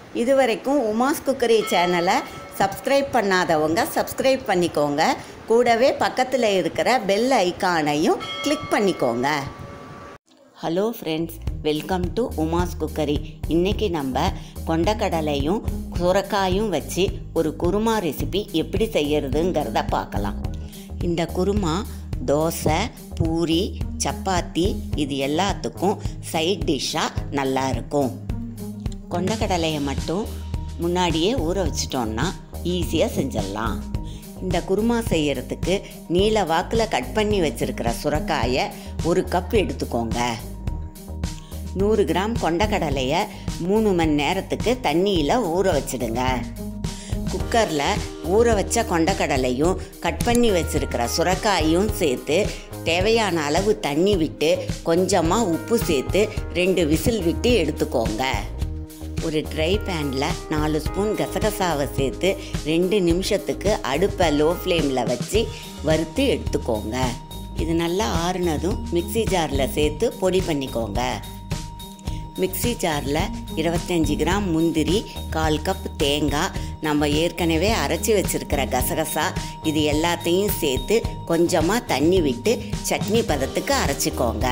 இதுவரைக்கும் உமாஸ் குக்கரி சேனலை சப்ஸ்கிரைப் பண்ணாதவங்க சப்ஸ்கிரைப் பண்ணிக்கோங்க கூடவே பக்கத்தில் இருக்கிற பெல் ஐகானையும் கிளிக் பண்ணிக்கோங்க hello friends welcome to Uma's cookery இன்றைக்கி நம்ம கொண்டக்கடலையும் சுரக்காயும் வச்சு ஒரு குருமா ரெசிபி எப்படி செய்யறதுங்கிறத பார்க்கலாம் இந்த குருமா தோசை பூரி சப்பாத்தி இது எல்லாத்துக்கும் சைட் டிஷ்ஷாக நல்லா இருக்கும் கொண்டக்கடலையை மட்டும் முன்னாடியே ஊற வச்சிட்டோம்னா ஈஸியாக செஞ்சிடலாம் இந்த குருமா செய்யறதுக்கு நீல வாக்கில் கட் பண்ணி வச்சிருக்கிற சுரக்காயை ஒரு கப் எடுத்துக்கோங்க நூறு கிராம் கொண்டக்கடலையை மூணு மணி நேரத்துக்கு தண்ணியில் ஊற வச்சிடுங்க குக்கரில் ஊற வச்ச கொண்டக்கடலையும் கட் பண்ணி வச்சிருக்கிற சுரக்காயும் சேர்த்து தேவையான அளவு தண்ணி விட்டு கொஞ்சமாக உப்பு சேர்த்து ரெண்டு விசில் விட்டு எடுத்துக்கோங்க ஒரு ட்ரை பேனில் நாலு ஸ்பூன் கசகசாவை சேர்த்து ரெண்டு நிமிஷத்துக்கு அடுப்பை லோ ஃப்ளேமில் வச்சு வறுத்து எடுத்துக்கோங்க இது நல்லா ஆறுனதும் மிக்ஸி ஜாரில் சேர்த்து பொடி பண்ணிக்கோங்க மிக்ஸி ஜாரில் இருபத்தஞ்சி கிராம் முந்திரி கால் கப் தேங்காய் நம்ம ஏற்கனவே அரைச்சி வச்சிருக்கிற கசகசா இது எல்லாத்தையும் சேர்த்து கொஞ்சமாக தண்ணி விட்டு சட்னி பதத்துக்கு அரைச்சிக்கோங்க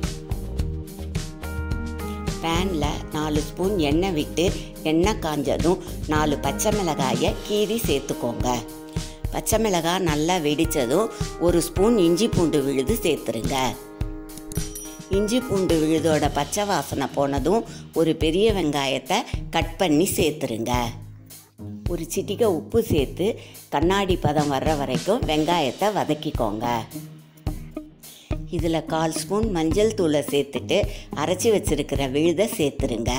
பேனில் நாலு ஸ்பூன் எண்ணெய் விட்டு எண்ணெய் காஞ்சதும் நாலு பச்சை மிளகாயை கீறி சேர்த்துக்கோங்க பச்சை மிளகாய் நல்லா வெடித்ததும் ஒரு ஸ்பூன் இஞ்சி பூண்டு விழுது சேர்த்துருங்க இஞ்சி பூண்டு விழுதோட பச்சை வாசனை போனதும் ஒரு பெரிய வெங்காயத்தை கட் பண்ணி சேர்த்துருங்க ஒரு சிட்டிகை உப்பு சேர்த்து கண்ணாடி பதம் வர்ற வரைக்கும் வெங்காயத்தை வதக்கிக்கோங்க இதில் கால் ஸ்பூன் மஞ்சள் தூளை சேர்த்துட்டு அரைச்சி வச்சிருக்கிற விழுதை சேர்த்துருங்க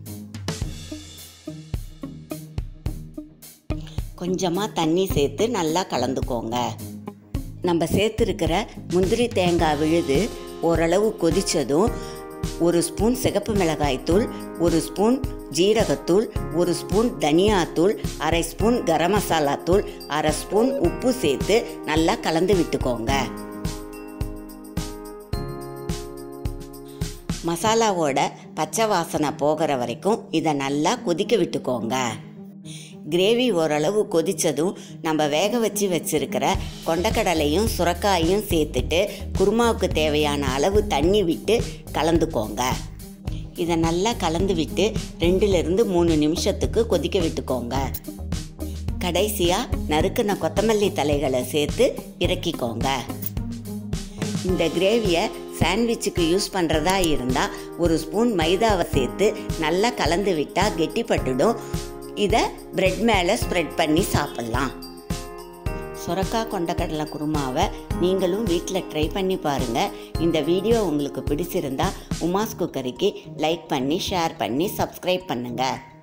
கொஞ்சமாக தண்ணி சேர்த்து நல்லா கலந்துக்கோங்க நம்ம சேர்த்துருக்கிற முந்திரி தேங்காய் விழுது ஓரளவு கொதித்ததும் ஒரு ஸ்பூன் சிகப்பு மிளகாய்த்தூள் ஒரு ஸ்பூன் ஜீரகத்தூள் ஒரு ஸ்பூன் தனியாத்தூள் அரை ஸ்பூன் கரம் மசாலா தூள் அரை ஸ்பூன் உப்பு சேர்த்து நல்லா கலந்து விட்டுக்கோங்க மசாலாவோட பச்சை வாசனை போகிற வரைக்கும் இதை நல்லா கொதிக்க விட்டுக்கோங்க கிரேவி ஓரளவு கொதித்ததும் நம்ம வேக வச்சு வச்சுருக்கிற கொண்டக்கடலையும் சுரக்காயும் சேர்த்துட்டு குருமாவுக்கு தேவையான அளவு தண்ணி விட்டு கலந்துக்கோங்க இதை நல்லா கலந்து விட்டு ரெண்டுலேருந்து மூணு நிமிஷத்துக்கு கொதிக்க விட்டுக்கோங்க கடைசியாக நறுக்கின கொத்தமல்லி தலைகளை சேர்த்து இறக்கிக்கோங்க இந்த கிரேவியை சாண்ட்விச்சுக்கு யூஸ் பண்ணுறதா இருந்தால் ஒரு ஸ்பூன் மைதாவை சேர்த்து நல்லா கலந்து விட்டால் கெட்டிப்பட்டுடும் இதை பிரெட் மேலே ஸ்ப்ரெட் பண்ணி சாப்பிட்லாம் சுரக்காய் கொண்டக்கடலை குருமாவை நீங்களும் வீட்டில் ட்ரை பண்ணி பாருங்கள் இந்த வீடியோ உங்களுக்கு பிடிச்சிருந்தா உமாஸ் குக்கரிக்கு லைக் பண்ணி ஷேர் பண்ணி சப்ஸ்கிரைப் பண்ணுங்கள்